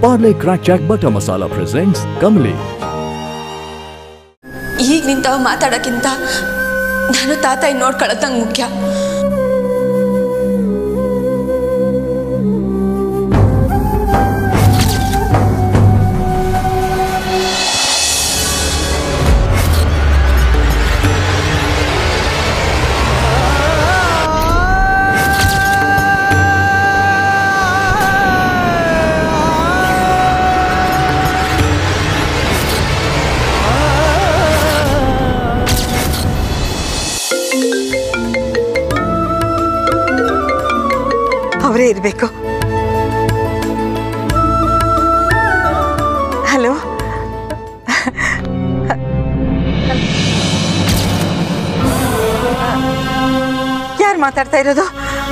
Parle Crack Jack Butter Masala presents Kamli. ಈಗ ನಿಂತಾವ ಮಾತಾಡೋಕ್ಕಿಂತ ನಾನು ತಾತಾಯಿ ನೋಡ್ಕೊಳ್ಳೋದಂಗೆ ಮುಖ್ಯ ಅವರೇ ಇರಬೇಕು ಹಲೋ ಯಾರು ಮಾತಾಡ್ತಾ ಇರೋದು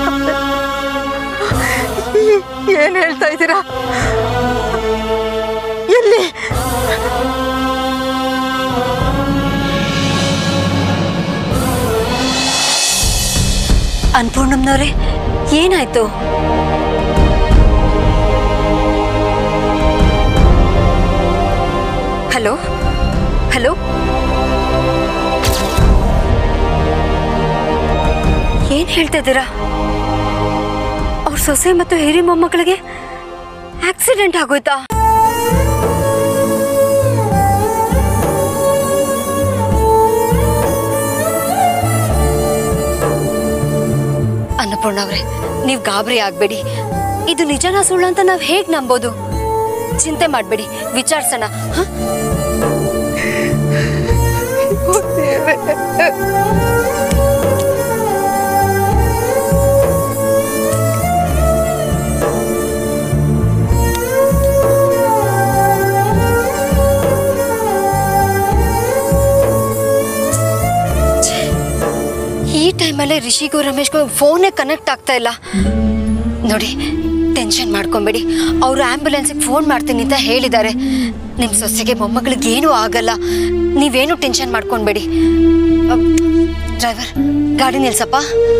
ಏನು ಹೇಳ್ತಾ ಇದ್ದೀರಾ ಎಲ್ಲಿ ಅನ್ಪೂರ್ಣಮ್ನವ್ರೆ ಏನಾಯ್ತು ಹಲೋ ಹಲೋ ಏನ್ ಹೇಳ್ತಾ ಇದ್ದೀರಾ ಅವ್ರ ಸೊಸೆ ಮತ್ತು ಹಿರಿ ಮೊಮ್ಮಕ್ಕಳಿಗೆ ಆಕ್ಸಿಡೆಂಟ್ ಆಗೋಯ್ತಾ ಅನ್ನಪೂರ್ಣ ಅವ್ರೆ ನೀವು ಗಾಬರಿ ಆಗ್ಬೇಡಿ ಇದು ನಿಜನಾ ಸುಳ್ಳು ಅಂತ ನಾವು ಹೇಗ್ ನಂಬೋದು ಚಿಂತೆ ಮಾಡಬೇಡಿ ವಿಚಾರಿಸೋಣ ಹ? ಈ ಟೈಮಲ್ಲೇ ರಿಷಿಗೂ ರಮೇಶ್ಗೂ ಫೋನೇ ಕನೆಕ್ಟ್ ಆಗ್ತಾ ಇಲ್ಲ ನೋಡಿ ಟೆನ್ಷನ್ ಮಾಡ್ಕೊಂಬೇಡಿ ಅವರು ಆಂಬ್ಯುಲೆನ್ಸಿಗೆ ಫೋನ್ ಮಾಡ್ತೀನಿ ಅಂತ ಹೇಳಿದ್ದಾರೆ ನಿಮ್ಮ ಸೊಸೆಗೆ ಮೊಮ್ಮಗಳಿಗೆ ಏನೂ ಆಗಲ್ಲ ನೀವೇನು ಟೆನ್ಷನ್ ಮಾಡ್ಕೊಬೇಡಿ ಡ್ರೈವರ್ ಗಾಡಿ ನಿಲ್ಸಪ್ಪ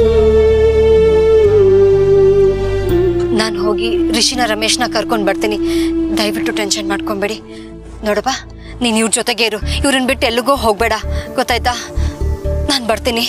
ನಾನು ಹೋಗಿ ರಿಷಿನ ರಮೇಶ್ನ ಕರ್ಕೊಂಡು ಬರ್ತೀನಿ ದಯವಿಟ್ಟು ಟೆನ್ಷನ್ ಮಾಡ್ಕೊಬೇಡಿ ನೋಡಪ್ಪ ನೀನು ಇವ್ರ ಜೊತೆಗೆ ಇರು ಇವ್ರನ್ನ ಬಿಟ್ಟು ಎಲ್ಲಿಗೂ ಹೋಗಬೇಡ ಗೊತ್ತಾಯ್ತಾ ನಾನು ಬರ್ತೀನಿ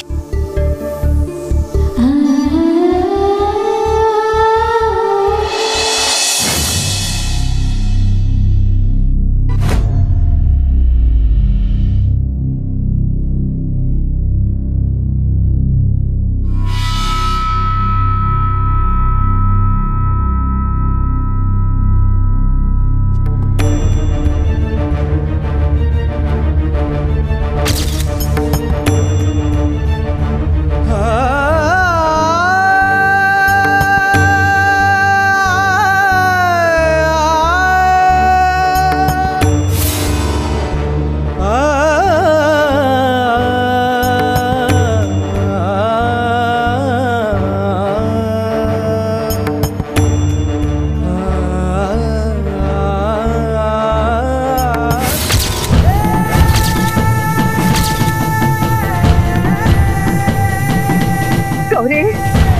ಗೌರಿ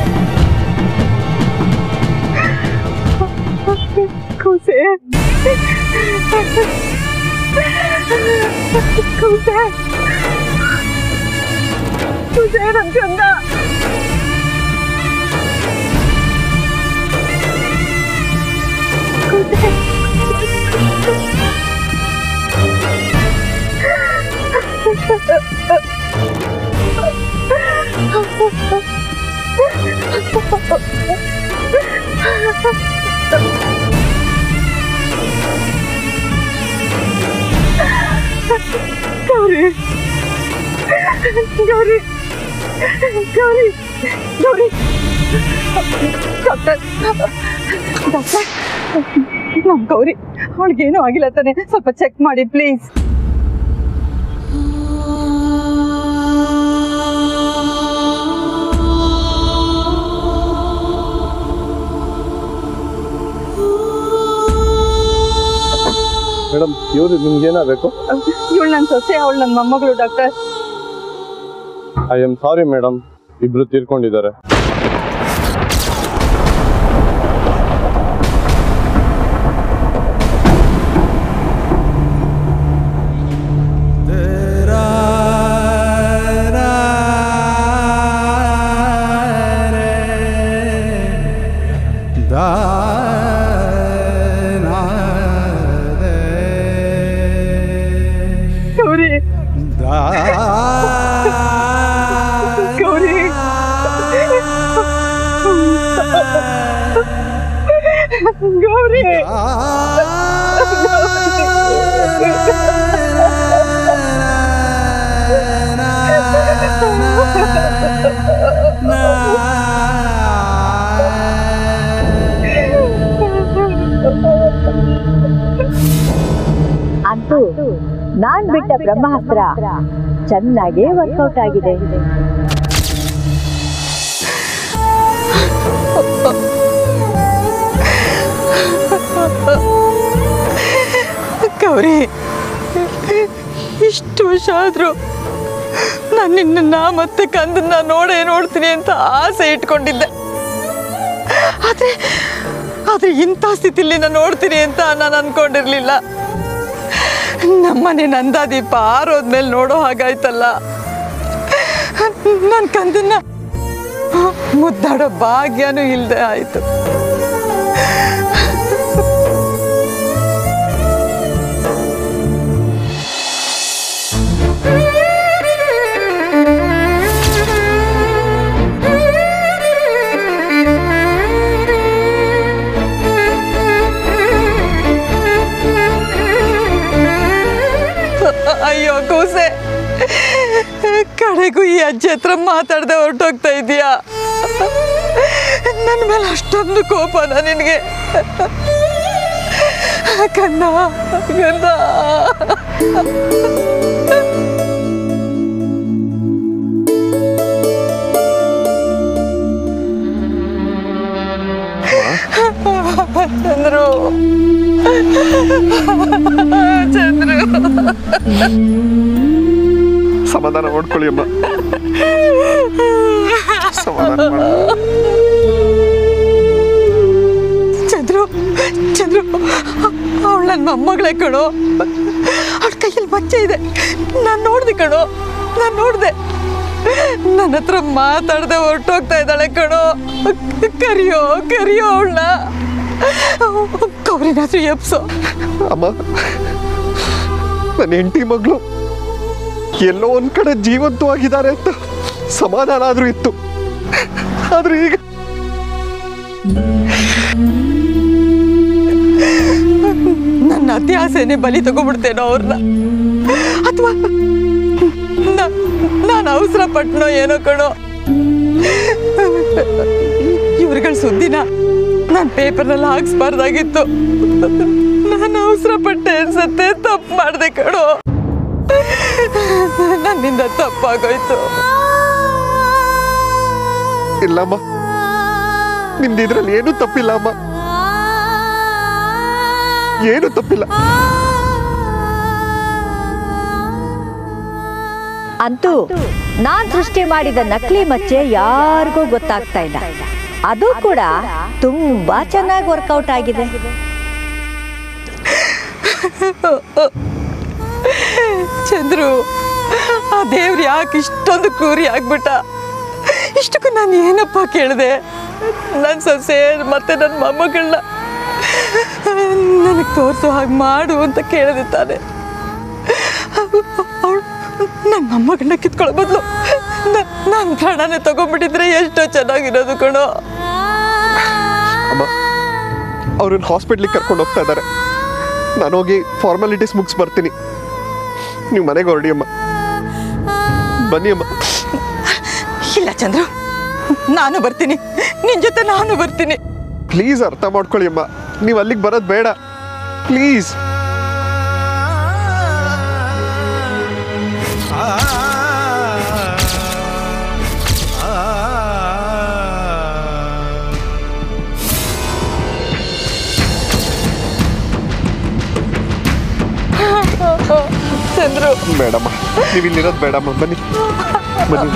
ಕೂಸೆ ಕೂಸೆ ಕೂಸೆ ನನ್ ಕಂದ ಕೂಸೆ ಗೌರಿ ಗೌರಿ ಗೌರಿ ಗೌರಿ ಡಾಕ್ಟರ್ ಡಾಕ್ಟರ್ ನಮ್ ಗೌರಿ ಅವಳಿಗೇನೂ ಆಗಿಲ್ಲ ತಾನೆ ಸ್ವಲ್ಪ ಚೆಕ್ ಮಾಡಿ ಪ್ಲೀಸ್ ಮೇಡಮ್ ಇವರು ನಿಮ್ಗೆ ಏನಾಗಬೇಕು ಇವಳು ನನ್ನ ಸೊಸೆ ಅವಳು ನನ್ನ ಮೊಮ್ಮಗಳು doctor I am sorry madam ಇಬ್ರು ತೀರ್ಕೊಂಡಿದ್ದಾರೆ ಅಂತೂ ನಾನ್ ಬಿಟ್ಟ ಬ್ರಹ್ಮಾಸ್ತ್ರ ಚೆನ್ನಾಗೇ ವರ್ಕೌಟ್ ಆಗಿದೆ ಗೌರಿ ಇಷ್ಟು ವರ್ಷ ಆದರೂ ನಾನು ನಿನ್ನನ್ನ ಮತ್ತೆ ಕಂದನ್ನ ನೋಡೇ ನೋಡ್ತೀನಿ ಅಂತ ಆಸೆ ಇಟ್ಕೊಂಡಿದ್ದೆ ಆದರೆ ಆದರೆ ಇಂಥ ಸ್ಥಿತಿಲಿ ನಾನು ನೋಡ್ತೀನಿ ಅಂತ ನಾನು ಅನ್ಕೊಂಡಿರ್ಲಿಲ್ಲ ನಮ್ಮನೆ ನಂದಾದೀಪ ಆರೋದ್ಮೇಲೆ ನೋಡೋ ಹಾಗಾಯ್ತಲ್ಲ ನನ್ನ ಕಂದನ್ನ ಮುದ್ದಾಡೋ ಭಾಗ್ಯನೂ ಇಲ್ಲದೆ ಆಯಿತು ಅಯ್ಯೋ ಕೂಸೆ ಕಡೆಗೂ ಈ ಅಜ್ಜಿ ಹತ್ರ ಮಾತಾಡದೆ ಹೊರಟೋಗ್ತಾ ಇದೀಯಾ ನನ್ನ ಮೇಲೆ ಅಷ್ಟೊಂದು ಕೋಪನ ನಿನಗೆ ಕನ್ನ ಕನ್ನ ಚಂದ್ರು ಚಂದ್ರು ಸಮಾಧಾನ ಮಾಡ್ಕೊಳ್ಳಿ ಅಮ್ಮ ಸಮಾಧಾನ ಮಾಡ್ಕೊಳ್ಳಿ. ಚಂದ್ರು ಚಂದ್ರು ಅವಳು ನನ್ನ ಮೊಮ್ಮಗಳೇ ಕಣೋ ಅವಳ ಕೈಯಲ್ಲಿ ಮಚ್ಚೆ ಇದೆ ನಾನು ನೋಡ್ದೆ ಕಣೋ ನಾನು ನೋಡ್ದೆ ನನ್ನ ಹತ್ರ ಮಾತಾಡದೆ ಹೊರಟೋಗ್ತಾ ಇದ್ದಾಳೆ ಕಣೋ ಕರಿಯೋ ಕರಿಯೋ ಅವಳನ್ನ ಗೌರಿನಾದ್ರೂ ಎಪ್ಸೋ ಅಮ್ಮ ನನ್ನ ಹೆಂಡತಿ ಮಗಳು ಎಲ್ಲೋ ಒಂದ್ ಕಡೆ ಜೀವಂತವಾಗಿದ್ದಾರೆ ಅಂತ ಸಮಾಧಾನ ಆದ್ರೂ ಇತ್ತು ಆದ್ರೆ ಈಗ ನನ್ನ ಅತಿ ಆಸೆನೆ ಬಲಿ ತಗೊಂಡ್ಬಿಡ್ತೇನೋ ಅವ್ರನ್ನ ಅಥವಾ ನಾನು ಅವಸರ ಪಟ್ನೋ ಏನೋ ಕಣೋ ಇವ್ರುಗಳ ಸುದ್ದಿನ ನಾನು ಪೇಪರ್ನಲ್ಲಿ ಹಾಕ್ಸ್ಬಾರ್ದಾಗಿತ್ತು ನಾನು ಅವಸರ ಪಟ್ಟೆ ಅನ್ಸತ್ತೆ ತಪ್ಪು ಮಾಡಿದೆ ಕಣೋ ನನ್ನಿಂದ ತಪ್ಪಾಗೋಯ್ತು ಇಲ್ಲಮ್ಮ ನಿಮ್ದು ಇದ್ರಲ್ಲಿ ಏನೂ ತಪ್ಪಿಲ್ಲ ಅಮ್ಮ ಏನು ತಪ್ಪಿಲ್ಲ ಅಂತೂ ನಾನ್ ಸೃಷ್ಟಿ ಮಾಡಿದ ನಕಲಿ ಮಚ್ಚೆ ಯಾರಿಗೂ ಗೊತ್ತಾಗ್ತಾ ಇಲ್ಲ ಅದು ಕೂಡ ತುಂಬಾ ಚೆನ್ನಾಗಿ ವರ್ಕೌಟ್ ಆಗಿದೆ ಚಂದ್ರು ಆ ದೇವ್ರು ಯಾಕೆ ಇಷ್ಟೊಂದು ಕ್ರೂರಿ ಆಗ್ಬಿಟ್ಟ ಇಷ್ಟಕ್ಕೂ ನಾನು ಏನಪ್ಪ ಕೇಳಿದೆ ನನ್ನ ಸೊಸೆ ಮತ್ತೆ ನನ್ನ ಮೊಮ್ಮಗಳನ್ನ ನನಗೆ ತೋರಿಸೋ ಹಾಗೆ ಮಾಡು ಅಂತ ಕೇಳಿದೆ ತಾನೆ ಅವಳು ನನ್ನ ಮೊಮ್ಮಗಳನ್ನ ಕಿತ್ಕೊಳ್ಳೋ ಬದಲು ನನ್ನ ಪ್ರಾಣನೇ ತಗೊಂಡ್ಬಿಟ್ಟಿದ್ರೆ ಎಷ್ಟೋ ಚೆನ್ನಾಗಿರೋದು ಕಣೋ ಅಮ್ಮ ಅವ್ರನ್ನ ಹಾಸ್ಪಿಟ್ಲಿಗೆ ಕರ್ಕೊಂಡು ಹೋಗ್ತಾ ಇದ್ದಾರೆ ನಾನು ಹೋಗಿ ಫಾರ್ಮಾಲಿಟೀಸ್ ಮುಗಿಸ್ ಬರ್ತೀನಿ ನೀವು ಮನೆಗೆ ಹೊರಡಿ ಅಮ್ಮ ಬನ್ನಿ ಅಮ್ಮ ಇಲ್ಲ ಚಂದ್ರು ನಾನು ಬರ್ತೀನಿ ನಿನ್ ಜೊತೆ ನಾನು ಬರ್ತೀನಿ ಪ್ಲೀಸ್ ಅರ್ಥ ಮಾಡ್ಕೊಳ್ಳಿ ಅಮ್ಮ ನೀವು ಅಲ್ಲಿಗೆ ಬರೋದು ಬೇಡ ಪ್ಲೀಸ್ ಚಂದ್ರು ಬೇಡಮ್ಮ ನೀವು ಇಲ್ಲಿರೋದು ಬೇಡಮ್ಮ ಬನ್ನಿ ಬನ್ನಿ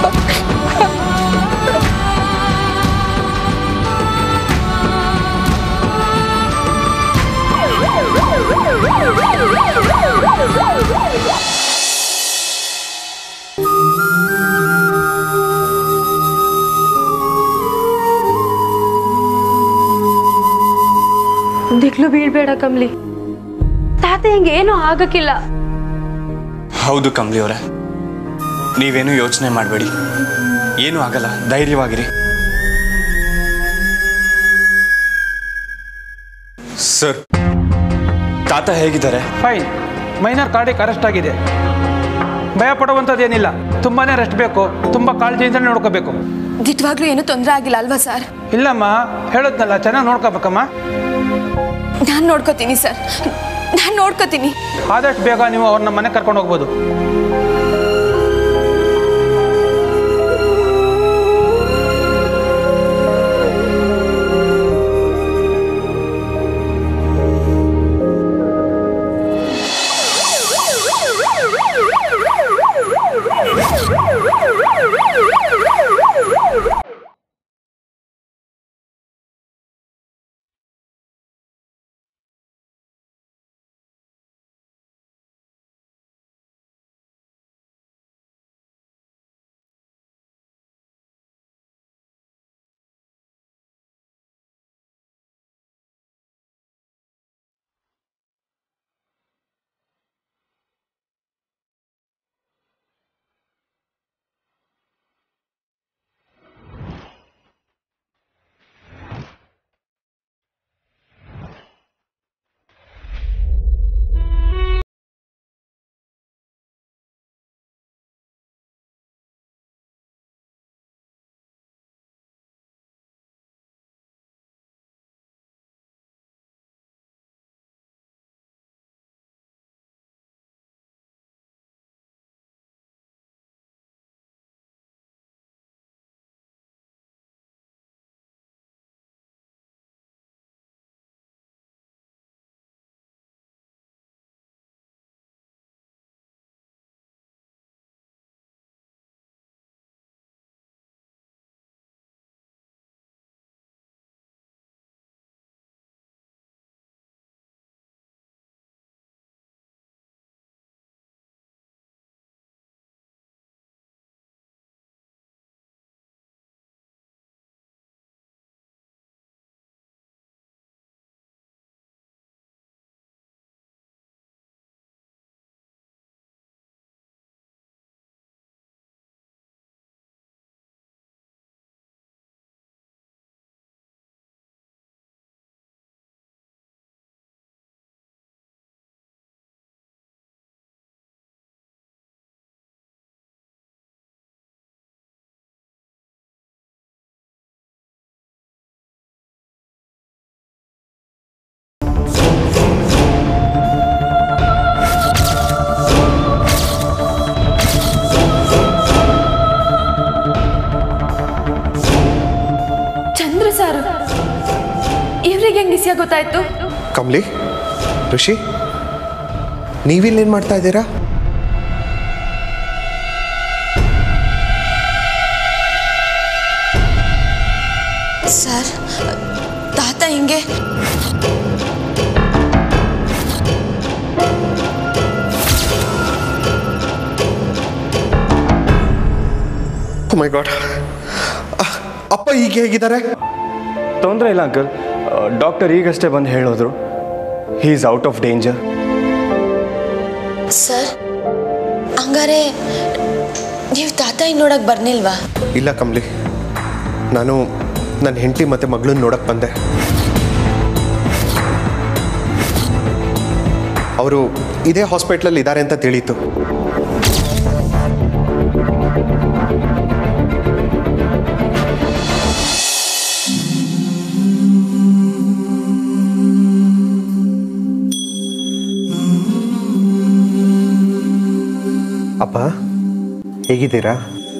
ದಿಗ್ಲು ಬೀಳ್ಬೇಡ ಕಮ್ಲಿ ತಾತ ಹಿಂಗೆ ಏನೂ ಆಗಕ್ಕಿಲ್ಲ ಹೌದು ಕಮ್ಲಿ ಅವರೇ ನೀವೇನು ಯೋಚನೆ ಮಾಡಬೇಡಿ ಏನೂ ಆಗಲ್ಲ ಧೈರ್ಯವಾಗಿರಿ ಸರ್ ತಾತ ಹೇಗಿದ್ದಾರೆ ಫೈನ್ ಮೈನರ್ ಕಾರ್ಡಿಕ್ ಅರೆಸ್ಟ್ ಆಗಿದೆ ಭಯ ಪಡುವಂಥದ್ದೇನಿಲ್ಲ ತುಂಬಾನೇ ರೆಸ್ಟ್ ಬೇಕು ತುಂಬ ಕಾಳಜಿಯಿಂದ ನೋಡ್ಕೋಬೇಕು ದಿಟ್ವಾಗ್ಲೂ ಏನೂ ತೊಂದರೆ ಆಗಿಲ್ಲ ಅಲ್ವಾ ಸರ್ ಇಲ್ಲಮ್ಮ ಹೇಳದ್ನಲ್ಲ ಚೆನ್ನಾಗಿ ನೋಡ್ಕೋಬೇಕಮ್ಮ ನಾನು ನೋಡ್ಕೋತೀನಿ ಸರ್ ನಾನು ನೋಡ್ಕೋತೀನಿ ಆದಷ್ಟು ಬೇಗ ನೀವು ಅವ್ರನ್ನ ಮನೆ ಕರ್ಕೊಂಡು ಹೋಗ್ಬೋದು ಚಂದ್ರ ಸರ್ ಇವ್ರಿಗೆ ಹೆಂಗ್ ವಿಷಯ ಗೊತ್ತಾಯ್ತು ಕಮ್ಲಿ ಋಷಿ ನೀವಿಲ್ಲೇನು ಮಾಡ್ತಾ ಇದ್ದೀರಾ ಸರ್ ತಾತ ಹಿಂಗೆ ಮೈ ಗಾಡ್ ಅಪ್ಪ ಈಗ ಹೇಗಿದ್ದಾರೆ ತೊಂದರೆ ಇಲ್ಲ ಅಂಕಲ್ ಡಾಕ್ಟರ್ ಈಗಷ್ಟೇ ಬಂದು ಹೇಳಿದ್ರು he is out of danger sir ಹಂಗಾರೆ ನೀವು ತಾತ ಹಿಂಗ್ ನೋಡಕ್ ಬರ್ನಿಲ್ವಾ ಇಲ್ಲ ಕಮ್ಲಿ ನಾನು ನನ್ನ ಹೆಂಡತಿ ಮತ್ತು ಮಗಳನ್ನ ನೋಡಕ್ಕೆ ಬಂದೆ ಅವರು ಇದೇ ಹಾಸ್ಪಿಟ್ಲಲ್ಲಿ ಇದ್ದಾರೆ ಅಂತ ತಿಳಿಯಿತು ಅಪ್ಪ ಹೇಗಿದ್ದೀರಾ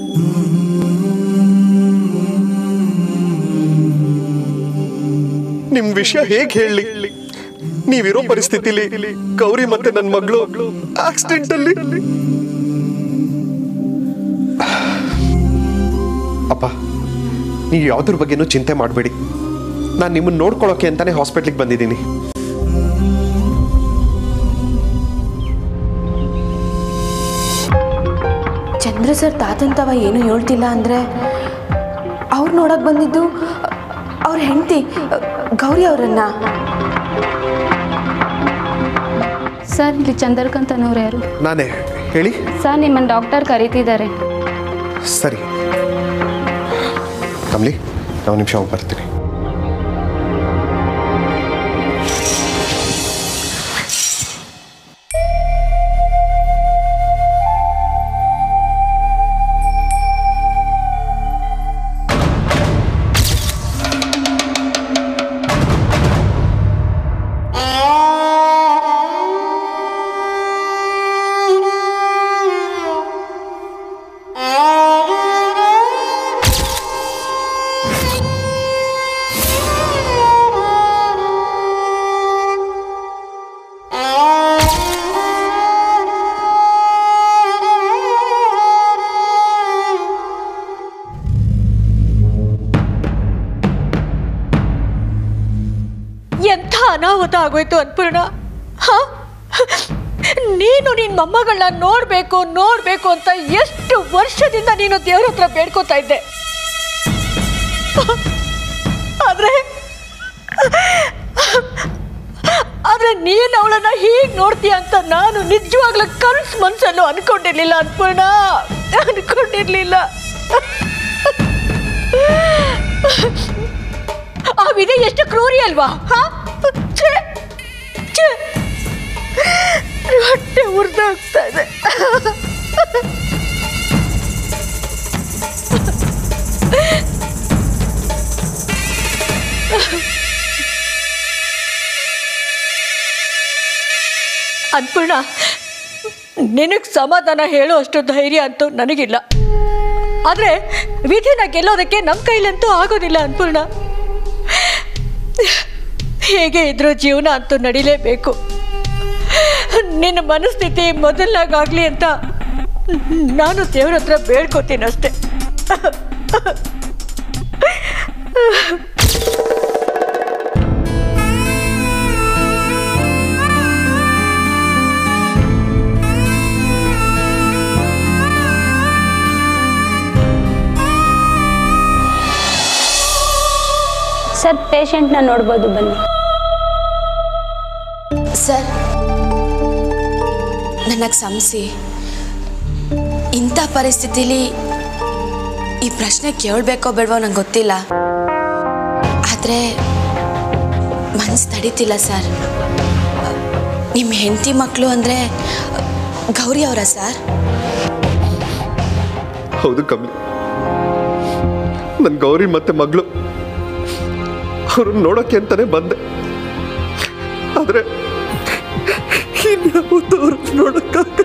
ನಿಮ್ ವಿಷಯ ಹೇಗೆ ಹೇಳಿ ನೀವಿರೋ ಪರಿಸ್ಥಿತಿಲಿ ಗೌರಿ ಮತ್ತೆ ನನ್ನ ಮಗಳು ಆಕ್ಸಿಡೆಂಟ್ ಅಲ್ಲಿ ಅಪ್ಪ ನೀವು ಯಾವ್ದ್ರ ಬಗ್ಗೆನೂ ಚಿಂತೆ ಮಾಡಬೇಡಿ ನಾನು ನಿಮ್ಮನ್ನ ನೋಡ್ಕೊಳ್ಳೋಕೆ ಅಂತಾನೆ ಹಾಸ್ಪಿಟ್ಲಿಗೆ ಬಂದಿದ್ದೀನಿ ಚಂದ್ರ ಸರ್ ತಾತಂತವ ಏನು ಹೇಳ್ತಿಲ್ಲ ಅಂದರೆ ಅವ್ರು ನೋಡಕ್ಕೆ ಬಂದಿದ್ದು ಅವ್ರ ಹೆಂಡತಿ ಗೌರಿ ಅವರನ್ನ ಸರ್ ಇಲ್ಲಿ ಚಂದ್ರಕಾಂತನವ್ರು ಯಾರು ನಾನೇ ಹೇಳಿ ಸರ್ ನಿಮ್ಮನ್ನು ಡಾಕ್ಟರ್ ಕರೀತಿದ್ದಾರೆ ಸರಿ ಕಮ್ಲಿ ನಾವು ನಿಮಿಷ ಹೋಗಿ ಬರ್ತೀನಿ ಅನಾಹುತ ಆಗೋಯ್ತು ಅನ್ಪೂರ್ಣ ಹಾ ನೀನು ನಿನ್ನ ಮೊಮ್ಮಗಳನ್ನ ನೋಡಬೇಕು ನೋಡಬೇಕು ಅಂತ ಎಷ್ಟು ವರ್ಷದಿಂದ ನೀನು ದೇವ್ರ ಹತ್ರ ಬೇಡ್ಕೋತಾ ಇದ್ದೆ ಆದ್ರೆ ಆದ್ರೆ ನೀನು ಅವಳನ್ನ ಹೀಗೆ ನೋಡ್ತೀಯ ಅಂತ ನಾನು ನಿಜವಾಗ್ಲೂ ಕನ್ಸ್ ಮನ್ಸಲ್ಲೂ ಅನ್ಕೊಂಡಿರ್ಲಿಲ್ಲ ಅನ್ಪೂರ್ಣ ಅನ್ಕೊಂಡಿರ್ಲಿಲ್ಲ ಆ ವಿಧಿ ಎಷ್ಟು ಕ್ರೂರಿ ಅಲ್ವಾ ಹಾ ಛೇ, ಛೇ. ಹೊಟ್ಟೆ ಉರ್ದಾಗ್ತಾ ಇದೆ ಅನ್ಪೂರ್ಣ ನಿನಗೆ ಸಮಾಧಾನ ಹೇಳೋ ಅಷ್ಟು ಧೈರ್ಯ ಅಂತೂ ನನಗಿಲ್ಲ ಆದರೆ ವಿಧಿನ ಗೆಲ್ಲೋದಕ್ಕೆ ನಮ್ಮ ಕೈಲಂತೂ ಆಗೋದಿಲ್ಲ ಅನ್ಪೂರ್ಣ ಹೇಗೆ ಇದ್ರೂ ಜೀವನ ಅಂತೂ ನಡಿಲೇಬೇಕು ನಿನ್ನ ಮನಸ್ಥಿತಿ ಮೊದಲಾಗಲಿ ಅಂತ ನಾನು ದೇವ್ರ ಹತ್ರ ಬೇಡ್ಕೋತೀನಿ ಅಷ್ಟೆ ಸರ್ ಪೇಷಂಟ್ನ ನೋಡ್ಬೋದು ಬನ್ನಿ ಸರ್ ನನಗೆ ಸಮಸಿ ಇಂಥ ಪರಿಸ್ಥಿತಿಲಿ ಈ ಪ್ರಶ್ನೆ ಕೇಳಬೇಕೋ ಬೇಡವೋ ನಂಗೆ ಗೊತ್ತಿಲ್ಲ ಆದರೆ ಮನಸ್ಸು ತಡೀತಿಲ್ಲ ಸರ್ ನಿಮ್ಮ ಹೆಂಡತಿ ಮಕ್ಕಳು ಅಂದರೆ ಗೌರಿ ಅವರ ಸರ್ ಹೌದು ಕಮಲಿ ನನ್ನ ಗೌರಿ ಮತ್ತೆ ಮಗಳು ಅವ್ರನ್ನ ನೋಡೋಕೆ ಅಂತಾನೆ ಬಂದೆ ಆದ್ರೆ ಇನ್ಯಾವತ್ತೂ ಅವ್ರನ್ನ ನೋಡಕ್ಕಾಗ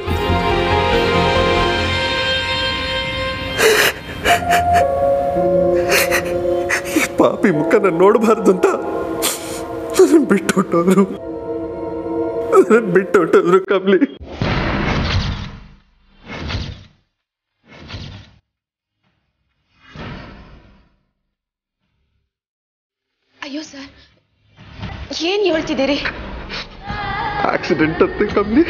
ಈ ಪಾಪಿ ಮುಖನ ನೋಡಬಾರ್ದು ಅಂತ ನನ್ನ ಬಿಟ್ಟು ಹೊಟ್ಟೋದ್ರು ನನ್ನ ಬಿಟ್ಟು ಹೊಟ್ಟೋದ್ರು ಕಮಲಿ ಅಯ್ಯೋ ಸರ್ ಏನು ಹೇಳ್ತಿದ್ದೀರಿ ಆಕ್ಸಿಡೆಂಟ್ ಅಂತೆ ಕಮ್ಮಿ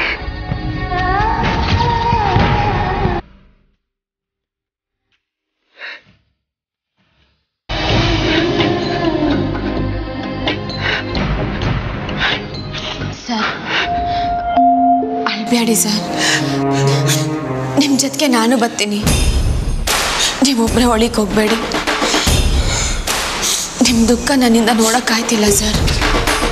ಸರ್ ಅಳ್ಬೇಡಿ ಸರ್ ನಿಮ್ಮ ಜೊತೆಗೆ ನಾನು ಬರ್ತೀನಿ ನೀವೊಬ್ಬರೇ ಒಳಿಗೆ ಹೋಗಬೇಡಿ ನಿಮ್ಮ ದುಃಖ ನನ್ನಿಂದ ನೋಡೋಕ್ಕಾಯ್ತಿಲ್ಲ ಸರ್